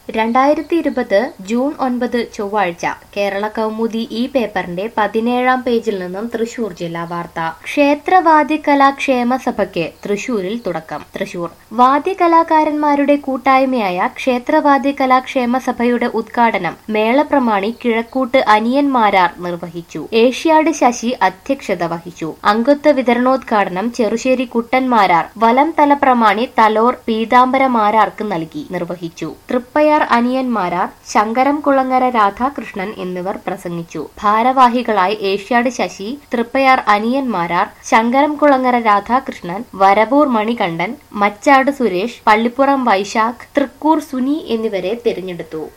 രണ്ടായിരത്തി ഇരുപത് ജൂൺ ഒൻപത് ചൊവ്വാഴ്ച കേരള കൗമുദി ഈ പേപ്പറിന്റെ പതിനേഴാം പേജിൽ നിന്നും തൃശൂർ ജില്ലാ വാർത്ത ക്ഷേത്രവാദ്യകലാ ക്ഷേമ സഭയ്ക്ക് തൃശൂരിൽ തുടക്കം തൃശൂർ വാദ്യകലാകാരന്മാരുടെ കൂട്ടായ്മയായ ക്ഷേത്രവാദ്യകലാ ക്ഷേമ സഭയുടെ ഉദ്ഘാടനം മേളപ്രമാണി കിഴക്കൂട്ട് അനിയന്മാരാർ നിർവഹിച്ചു ഏഷ്യാഡ് ശശി അധ്യക്ഷത വഹിച്ചു അംഗത്വ വിതരണോദ്ഘാടനം ചെറുശ്ശേരി കുട്ടന്മാരാർ വലം തലപ്രമാണി തലോർ പീതാംബരമാരാർക്ക് നൽകി നിർവഹിച്ചു തൃപ്പയാർ അനിയന്മാരാർ ശങ്കരം കുളങ്ങര രാധാകൃഷ്ണൻ എന്നിവർ പ്രസംഗിച്ചു ഭാരവാഹികളായി ഏഷ്യാഡ് ശശി തൃപ്പയാർ അനിയന്മാരാർ ശങ്കരം കുളങ്ങര രാധാകൃഷ്ണൻ വരവൂർ മണികണ്ഠൻ മച്ചാട് സുരേഷ് പള്ളിപ്പുറം വൈശാഖ് തൃക്കൂർ സുനി എന്നിവരെ തിരഞ്ഞെടുത്തു